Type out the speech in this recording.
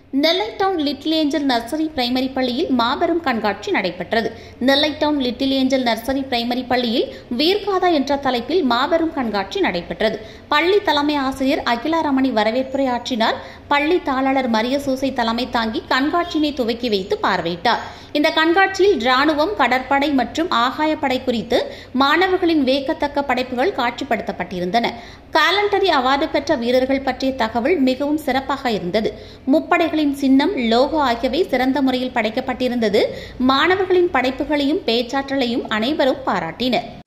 நெல்லை town little angel nursery primary பள்ளியில் மாபெரும் கண்காட்சி நடைபெற்றது Nellai town little angel nursery primary பள்ளியில் வீர்காதா என்ற தலைப்பில் மாபெரும் கண்காட்சி நடைபெற்றது பள்ளி தலைமை ஆசிரியர் அகிலாரமணி வரவேற்புரை ஆற்றினார் பள்ளி தாளர் மரிய சூசை தலைமை தாங்கி கண்காட்சியினை துவக்கி வைத்து பார்வையிட்டார் இந்த கண்காட்சியில் ராணுவம் கடற்படை மற்றும் ஆகாயப்படை குறித்து மாணவர்களின் வியக்கத்தக்க படைப்புகள் காட்சிப்படுத்தப்பட்டிருந்தன காலண்டரி அவார்டு பெற்ற வீரர்கள் பற்றிய தகவல் மிகவும் சிறப்பாக இருந்தது முப்படைகளின் சின்னம் லோகோ ஆகியவை சிறந்த முறையில் படைக்கப்பட்டிருந்தது மாணவர்களின் படைப்புகளையும் பேச்சாற்றலையும் அனைவரும் பாராட்டினர்